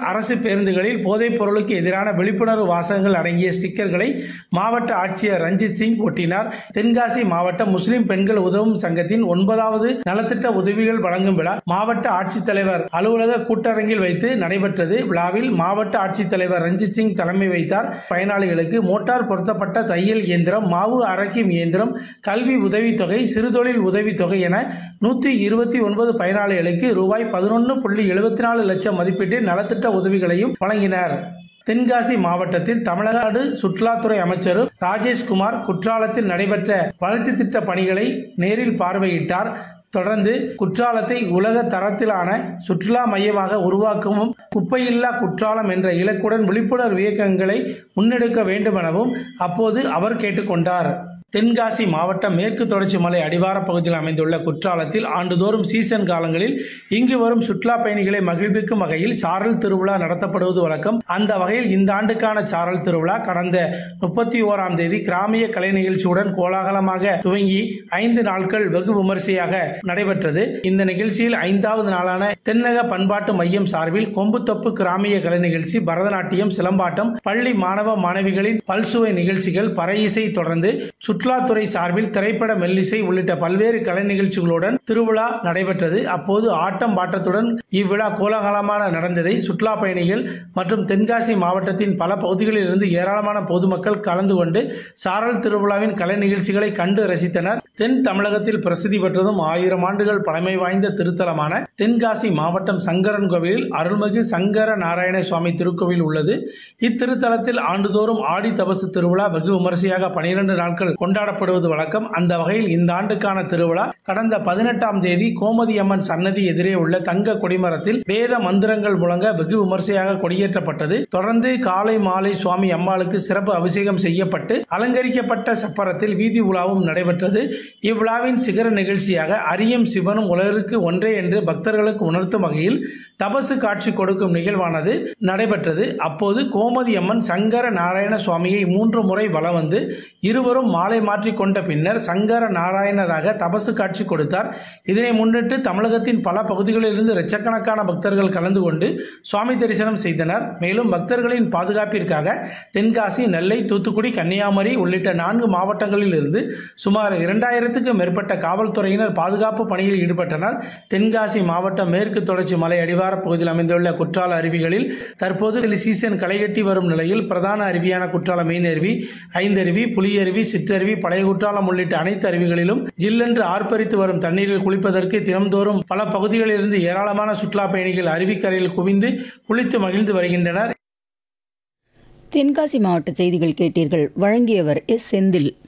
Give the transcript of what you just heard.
அரசு பேருந்துகளில் போதைப் பொருளுக்கு எதிரான விழிப்புணர்வு வாசகங்கள் அடங்கிய ஸ்டிக்கர்களை மாவட்ட ஆட்சியர் ரஞ்சித் சிங் ஒட்டினார் தென்காசி மாவட்ட முஸ்லிம் பெண்கள் உதவும் சங்கத்தின் ஒன்பதாவது நலத்திட்ட உதவிகள் வழங்கும் விழா மாவட்ட ஆட்சித்தலைவர் அலுவலக கூட்டரங்கில் வைத்து நடைபெற்றது விழாவில் மாவட்ட ஆட்சித்தலைவர் ரஞ்சித் சிங் தலைமை வைத்தார் பயனாளிகளுக்கு மோட்டார் பொருத்தப்பட்ட தையல் இயந்திரம் மாவு அரைக்கும் இயந்திரம் கல்வி உதவித்தொகை சிறுதொழில் உதவித்தொகை என நூற்றி இருபத்தி ஒன்பது பயனாளிகளுக்கு ரூபாய் பதினொன்று புள்ளி எழுபத்தி நாலு லட்சம் மதிப்பீட்டில் நலத்திட்ட உதவிகளையும் வழங்கினர் தென்காசி மாவட்டத்தில் தமிழ்நாடு சுற்றுலாத்துறை அமைச்சரும் ராஜேஷ்குமார் குற்றாலத்தில் நடைபெற்ற வளர்ச்சி திட்ட பணிகளை நேரில் பார்வையிட்டார் தொடர்ந்து குற்றாலத்தை உலக தரத்திலான சுற்றுலா மையமாக உருவாக்கவும் குப்பையில்லா குற்றாலம் என்ற இலக்குடன் விழிப்புணர்வு இயக்கங்களை முன்னெடுக்க வேண்டுமெனவும் அப்போது அவர் கேட்டுக்கொண்டார் தென்காசி மாவட்டம் மேற்கு தொடர்ச்சி மலை அடிவார பகுதியில் அமைந்துள்ள குற்றாலத்தில் ஆண்டுதோறும் சீசன் காலங்களில் இங்கு வரும் சுற்றுலா பயணிகளை மகிழ்விக்கும் வகையில் சாரல் திருவிழா நடத்தப்படுவது வழக்கம் அந்த வகையில் இந்த ஆண்டுக்கான சாரல் திருவிழா கடந்த முப்பத்தி ஓராம் தேதி கிராமிய கலை நிகழ்ச்சியுடன் கோலாகலமாக துவங்கி ஐந்து நாட்கள் வெகு விமரிசையாக நடைபெற்றது இந்த நிகழ்ச்சியில் ஐந்தாவது நாளான தென்னக பண்பாட்டு மையம் சார்பில் கொம்புத்தொப்பு கிராமிய கலை நிகழ்ச்சி பரதநாட்டியம் சிலம்பாட்டம் பள்ளி மாணவ மாணவிகளின் பல்சுவை நிகழ்ச்சிகள் பறை இசை தொடர்ந்து சுற்றுலாத்துறை சார்பில் திரைப்பட மெல்லிசை உள்ளிட்ட பல்வேறு கலை நிகழ்ச்சிகளுடன் திருவிழா நடைபெற்றது அப்போது ஆட்டம் பாட்டத்துடன் இவ்விழா கோலாகலமான நடந்ததை சுற்றுலா பயணிகள் மற்றும் தென்காசி மாவட்டத்தின் பல பகுதிகளில் இருந்து ஏராளமான பொதுமக்கள் கலந்து கொண்டு சாரல் திருவிழாவின் கலை நிகழ்ச்சிகளை கண்டு ரசித்தனர் தென் தமிழகத்தில் பிரசித்தி பெற்றதும் ஆயிரம் ஆண்டுகள் பழமை வாய்ந்த திருத்தலமான தென்காசி மாவட்டம் சங்கரன் கோவிலில் அருள்மிகு சங்கர நாராயண சுவாமி திருக்கோவில் உள்ளது இத்திருத்தலத்தில் ஆண்டுதோறும் ஆடி தபசு திருவிழா வெகு விமரிசையாக பனிரெண்டு நாட்கள் கொண்டாடப்படுவது வழக்கம் அந்த வகையில் இந்த ஆண்டுக்கான திருவிழா கடந்த பதினெட்டாம் தேதி கோமதி அம்மன் சன்னதி எதிரே உள்ள தங்க கொடிமரத்தில் வேத மந்திரங்கள் முழங்க வெகு விமரிசையாக கொடியேற்றப்பட்டது தொடர்ந்து காலை மாலை சுவாமி அம்மாளுக்கு சிறப்பு அபிஷேகம் செய்யப்பட்டு அலங்கரிக்கப்பட்ட சப்பரத்தில் வீதி உலாவும் நடைபெற்றது இவ்விழாவின் சிகர நிகழ்ச்சியாக அரியும் சிவனும் உலகிற்கு ஒன்றே என்று பக்தர்களுக்கு உணர்த்தும் வகையில் தபசு காட்சி கொடுக்கும் நிகழ்வானது நடைபெற்றது அப்போது கோமதி அம்மன் சங்கர நாராயண சுவாமியை மூன்று முறை வலம் வந்து இருவரும் மாலை மாற்றிக் கொண்ட பின்னர் சங்கர நாராயணராக தபசு காட்சி கொடுத்தார் இதனை முன்னிட்டு தமிழகத்தின் பல பகுதிகளிலிருந்து லட்சக்கணக்கான பக்தர்கள் கலந்து கொண்டு சுவாமி தரிசனம் செய்தனர் மேலும் பக்தர்களின் பாதுகாப்பிற்காக தென்காசி நெல்லை தூத்துக்குடி கன்னியாகுமரி உள்ளிட்ட நான்கு மாவட்டங்களில் இருந்து சுமார் இரண்டாயிரத்துக்கும் மேற்பட்ட காவல்துறையினர் பாதுகாப்பு பணியில் ஈடுபட்டனர் தென்காசி மாவட்டம் மேற்கு தொடர்ச்சி மலை அடிவார பகுதியில் அமைந்துள்ள குற்றால அருவிகளில் தற்போது சீசன் களைகட்டி வரும் நிலையில் பிரதான அருவியான குற்றால மெயின் அருவி ஐந்தருவி புலியருவி சிற்றருவி பழைய குற்றாலம் உள்ளிட்ட அனைத்து அருவிகளிலும் ஜில்லென்று ஆர்ப்பரித்து வரும் தண்ணீரில் குளிப்பதற்கு தினம்தோறும் பல பகுதிகளிலிருந்து ஏராளமான சுற்றுலா பயணிகள் அருவிக்கரையில் குவிந்து குளித்து மகிழ்ந்து வருகின்றனர் தென்காசி மாவட்ட செய்திகள் கேட்டீர்கள் வழங்கியவர் எஸ் செந்தில்